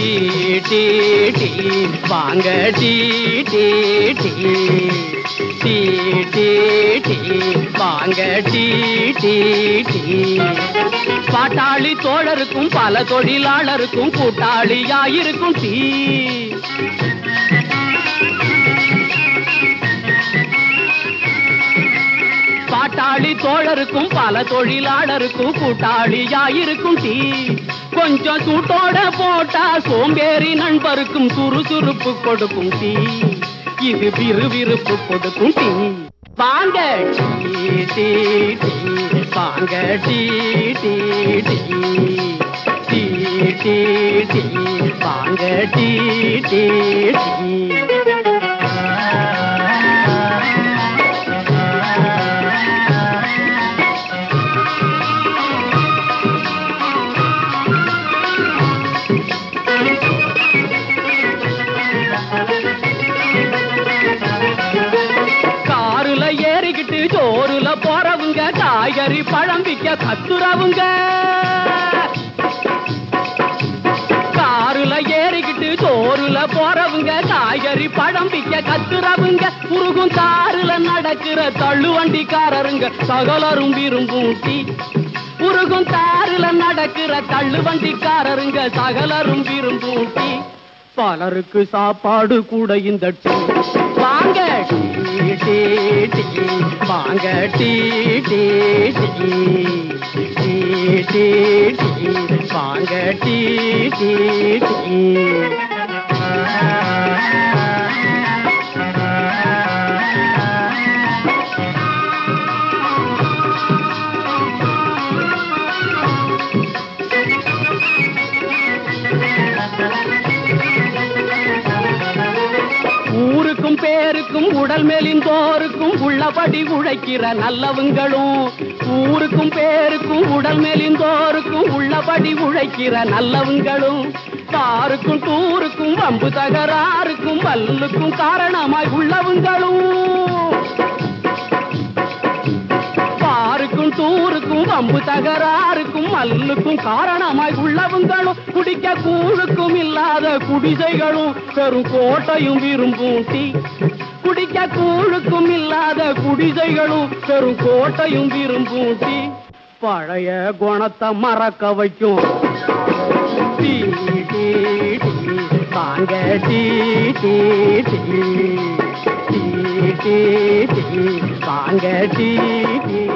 tea tea tea வாங்க tea tea tea tea tea tea வாங்க tea tea tea பாட்டாளி தோழருக்கும் பல தொழிலாளருக்கும் கூட்டாளியாயிருக்கும் டீ பாட்டாளி தோழருக்கும் பல தொழிலாளருக்கும் கூட்டாளியாயிருக்கும் டீ கொஞ்சம் சூட்டோட போட்டா சோம்பேறி நண்பருக்கும் சுறுசுறுப்பு கொடுக்கும் டீ இது விறுவிறுப்பு கொடுக்கும் டீ வாங்க டீ டீ டீ வாங்க tea tea tea tea tea tea வாங்க டீ டீ டீ காருல ஏறிக்கிட்டு ஜோருல போறவங்க காய்கறி பழம் விக்க கத்துறவுங்க காருல ஏறிக்கிட்டு ஜோருல போறவங்க காய்கறி பழம் விக்க கத்துறவுங்க குறுகும் காருல நடக்கிற தள்ளுவண்டிக்காரருங்க சகலரும் விரும்பும் டீ உருகும் தாருல நடக்கிற தள்ளு வண்டிக்காரருங்க சகலரும் விரும்பும் டீ பலருக்கு சாப்பாடு கூட இந்த டீ வாங்க டீ டீ டீ வாங்க tea tea tea tea tea tea வாங்க டீ டீ டீ ஊருக்கும் பேருக்கும் உடல் மெலிந்தோருக்கும் உள்ளபடி உழைக்கிற நல்லவங்களும் ஊருக்கும் பேருக்கும் உடல் மெலிந்தோருக்கும் உள்ளபடி உழைக்கிற நல்லவங்களும் காருக்கும் டூருக்கும் வம்பு தகராறுக்கும் வல்லுக்கும் காரணமாய் உள்ளவங்களும் பாருக்கும் டூருக்கும் வம்பு தகராறுக்கும் மல்லுக்கும் காரணமாய் உள்ளவங்களும் குடிக்க கூழுக்கும் இல்லாத குடிசைகளும் பெரும் கோட்டையும் விரும்பும் டீ குடிக்க கூழுக்கும் இல்லாத குடிசைகளும் பெரும் கோட்டையும் விரும்பும் டீ பழைய குணத்தை மறக்க வைக்கும் டீ டீ டீ வாங்க tea tea tea tea tea tea வாங்க டீ டீ